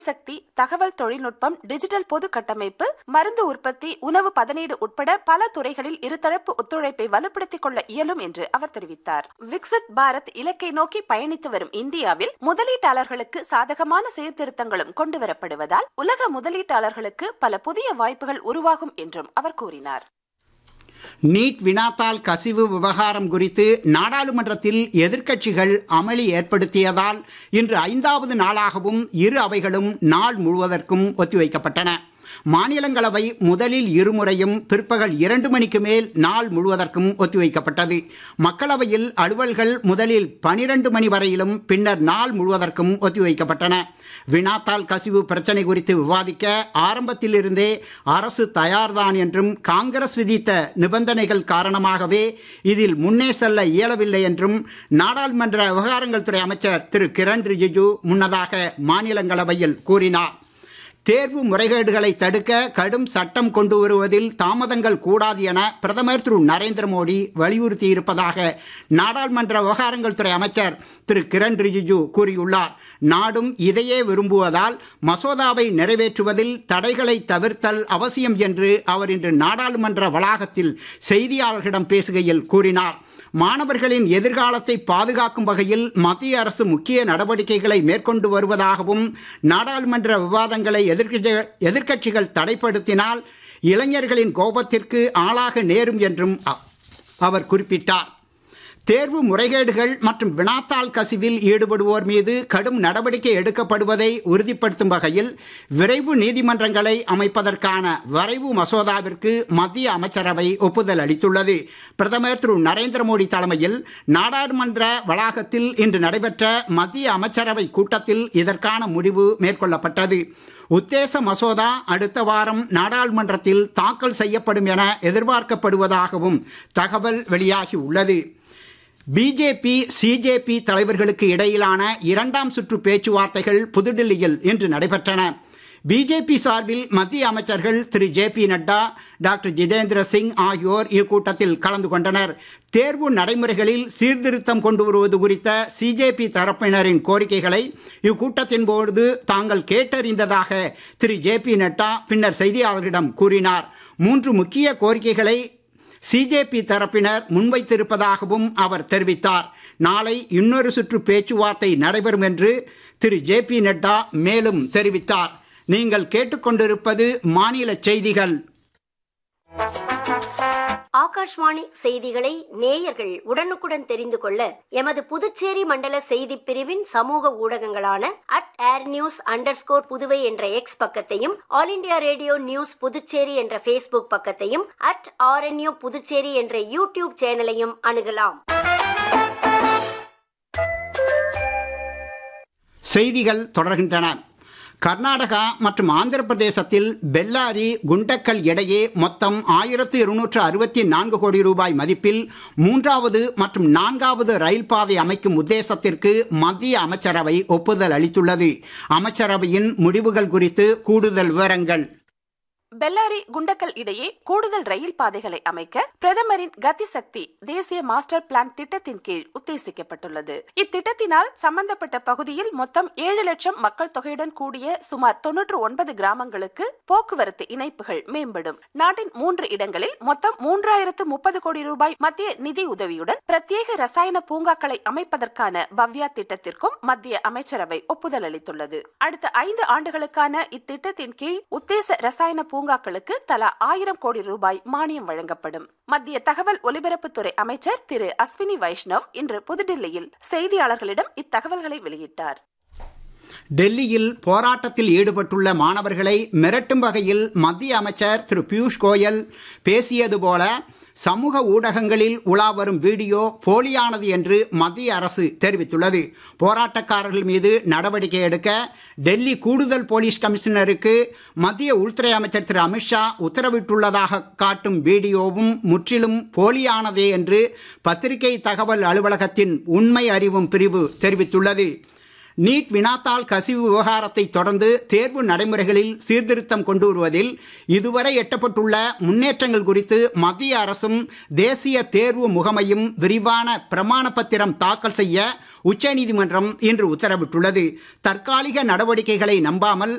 சக்தி தகவல் தொழில்நுட்பம் டிஜிட்டல் பொது கட்டமைப்பு மருந்து உற்பத்தி உணவு பதனீடு உட்பட பல துறைகளில் இருதரப்பு ஒத்துழைப்பை வலுப்படுத்திக் கொள்ள இயலும் என்று அவர் தெரிவித்தார் விக்சித் பாரத் இலக்கை நோக்கி பயணித்து வரும் இந்தியாவில் முதலீட்டாளர்களுக்கு சாதகமான சீர்திருத்தங்களும் கொண்டுவரப்படுவதால் உலக முதலீட்டாளர்களுக்கு பல புதிய வாய்ப்புகள் உருவாகும் என்றும் அவர் கூறினார் நீட் வினாத்தால் கசிவு விவகாரம் குறித்து நாடாளுமன்றத்தில் எதிர்க்கட்சிகள் அமளி ஏற்படுத்தியதால் இன்று ஐந்தாவது நாளாகவும் இரு அவைகளும் நாள் முழுவதற்கும் ஒத்திவைக்கப்பட்டன மாநிலங்களவை முதலில் இருமுறையும் பிற்பகல் இரண்டு மணிக்கு மேல் நாள் முழுவதற்கும் ஒத்திவைக்கப்பட்டது மக்களவையில் அலுவல்கள் முதலில் பனிரெண்டு மணி வரையிலும் பின்னர் நாள் முழுவதற்கும் ஒத்திவைக்கப்பட்டன வினாத்தால் கசிவு பிரச்சனை குறித்து விவாதிக்க ஆரம்பத்திலிருந்தே அரசு தயார்தான் என்றும் காங்கிரஸ் விதித்த நிபந்தனைகள் காரணமாகவே இதில் முன்னே செல்ல இயலவில்லை என்றும் நாடாளுமன்ற விவகாரங்கள் துறை அமைச்சர் திரு கிரண் ரிஜிஜு முன்னதாக மாநிலங்களவையில் கூறினார் தேர்வு முறைகேடுகளை தடுக்க கடும் சட்டம் கொண்டு வருவதில் தாமதங்கள் கூடாது என பிரதமர் திரு நரேந்திர மோடி வலியுறுத்தியிருப்பதாக நாடாளுமன்ற விவகாரங்கள் துறை அமைச்சர் திரு கிரண் ரிஜிஜு கூறியுள்ளார் நாடும் இதையே விரும்புவதால் மசோதாவை நிறைவேற்றுவதில் தடைகளை தவிர்த்தல் அவசியம் என்று அவர் இன்று நாடாளுமன்ற வளாகத்தில் செய்தியாளர்களிடம் பேசுகையில் கூறினார் மாணவர்களின் எதிர்காலத்தை பாதுகாக்கும் வகையில் மத்திய அரசு முக்கிய நடவடிக்கைகளை மேற்கொண்டு வருவதாகவும் நாடாளுமன்ற விவாதங்களை எதிர்க்கட்சி- எதிர்க்கட்சிகள் தடைப்படுத்தினால் இளைஞர்களின் கோபத்திற்கு ஆளாக நேரும் என்றும் அ- அவர் குறிப்பிட்டார் தேர்வு முறைகேடுகள் மற்றும் வினாத்தாள் கசிவில் ஈடுபடுவோர் மீது கடும் நடவடிக்கை எடுக்கப்படுவதை உறுதிப்படுத்தும் வகையில் விரைவு நீதிமன்றங்களை அமைப்பதற்கான வரைவு மசோதாவிற்கு மத்திய அமைச்சரவை ஒப்புதல் அளித்துள்ளது பிரதமர் திரு நரேந்திர மோடி தலைமையில் நாடாளுமன்ற வளாகத்தில் இன்று நடைபெற்ற மத்திய அமைச்சரவை கூட்டத்தில் இதற்கான முடிவு மேற்கொள்ளப்பட்டது உத்தேச மசோதா அடுத்த வாரம் நாடாளுமன்றத்தில் தாக்கல் செய்யப்படும் என எதிர்பார்க்கப்படுவதாகவும் தகவல் வெளியாகி உள்ளது பிஜேபி சிஜேபி தலைவர்களுக்கு இடையிலான இரண்டாம் சுற்று பேச்சுவார்த்தைகள் புதுடில்லியில் இன்று நடைபெற்றன பிஜேபி சார்பில் மத்திய அமைச்சர்கள் திரு J P Nadda doctor Jitendra Singh ஆகியோர் இக்கூட்டத்தில் கலந்து கொண்டனர் தேர்வு நடைமுறைகளில் சீர்திருத்தம் கொண்டு வருவது குறித்த சிஜேபி தரப்பினரின் கோரிக்கைகளை இக்கூட்டத்தின் போது தாங்கள் கேட்டறிந்ததாக திரு ஜே பி நட்டா பின்னர் செய்தியாளர்களிடம் கூறினார் மூன்று முக்கிய கோரிக்கைகளை சிஜேபி தரப்பினர் முன்வைத்திருப்பதாகவும் அவர் தெரிவித்தார் நாளை இன்னொரு சுற்று பேச்சுவார்த்தை நடைபெறும் என்று திரு ஜே பி நட்டா மேலும் தெரிவித்தார் நீங்கள் கேட்டுக்கொண்டிருப்பது மாநில செய்திகள் ஆகாஷ்வாணி செய்திகளை நேயர்கள் உடனுக்குடன் தெரிந்து கொள்ள எமது புதுச்சேரி மண்டல செய்தி பிரிவின் சமூக ஊடகங்களான at air news under Puduvai என்ற எக்ஸ் பக்கத்தையும் all India radio news Puducherry என்ற ஃபேஸ்புக் பக்கத்தையும் அட் ஆர்என்யூ புதுச்சேரி என்ற யூடியூப் சேனலையும் அணுகலாம் செய்திகள் தொடர்கின்றன கர்நாடகா மற்றும் ஆந்திர பிரதேசத்தில் பெல்லாரி குண்டக்கல் இடையே மொத்தம் ஆயிரத்து இருநூற்று அறுபத்தி நான்கு கோடி ரூபாய் மதிப்பில் மூன்றாவது மற்றும் நான்காவது ரயில் பாதை அமைக்கும் உத்தேசத்திற்கு மத்திய அமைச்சரவை ஒப்புதல் அளித்துள்ளது அமைச்சரவையின் முடிவுகள் குறித்து கூடுதல் விவரங்கள் பெல்லாரி குண்டக்கல் இடையே கூடுதல் ரயில் பாதைகளை அமைக்க பிரதமரின் கதி சக்தி தேசிய மாஸ்டர் பிளான் திட்டத்தின் கீழ் உத்தேசிக்கப்பட்டுள்ளது இத்திட்டத்தினால் சம்பந்தப்பட்ட பகுதியில் மொத்தம் ஏழு லட்சம் மக்கள் தொகையுடன் கூடிய சுமார் தொன்னூற்று ஒன்பது கிராமங்களுக்கு போக்குவரத்து இணைப்புகள் மேம்படும் நாட்டின் மூன்று இடங்களில் மொத்தம் மூன்றாயிரத்து முப்பது கோடி ரூபாய் மத்திய நிதி உதவியுடன் பிரத்யேக ரசாயன பூங்காக்களை அமைப்பதற்கான பவ்யா திட்டத்திற்கும் மத்திய அமைச்சரவை ஒப்புதல் அளித்துள்ளது அடுத்த ஐந்து ஆண்டுகளுக்கான இத்திட்டத்தின் கீழ் உத்தேச ரசாயன பூங்காக்களுக்கு தலா ஆயிரம் கோடி ரூபாய் மானியம் வழங்கப்படும் மத்திய தகவல் ஒலிபரப்புத்துறை அமைச்சர் திரு அஸ்வினி வைஷ்ணவ் இன்று புதுடில்லியில் செய்தியாளர்களிடம் இத்தகவல்களை வெளியிட்டார் டெல்லியில் போராட்டத்தில் ஈடுபட்டுள்ள மாணவர்களை மிரட்டும் வகையில் மத்திய அமைச்சர் திரு பியூஷ் கோயல் பேசியது போல சமூக ஊடகங்களில் உலா வரும் வீடியோ போலியானது என்று மத்திய அரசு தெரிவித்துள்ளது போராட்டக்காரர்கள் மீது நடவடிக்கை எடுக்க டெல்லி கூடுதல் போலீஸ் கமிஷனருக்கு மத்திய உள்துறை அமைச்சர் திரு அமித்ஷா உத்தரவிட்டுள்ளதாக காட்டும் வீடியோவும் முற்றிலும் போலியானதே என்று பத்திரிகை தகவல் அலுவலகத்தின் உண்மை அறிவும் பிரிவு தெரிவித்துள்ளது நீட் வினாத்தாள் கசிவு விவகாரத்தை தொடர்ந்து தேர்வு நடைமுறைகளில் சீர்திருத்தம் கொண்டு வருவதில் இதுவரை எட்டப்பட்டுள்ள முன்னேற்றங்கள் குறித்து மத்திய அரசும் தேசிய தேர்வு முகமையும் விரிவான பிரமாண பத்திரம் தாக்கல் செய்ய உச்சநீதிமன்றம் இன்று உத்தரவிட்டுள்ளது தற்காலிக நடவடிக்கைகளை நம்பாமல்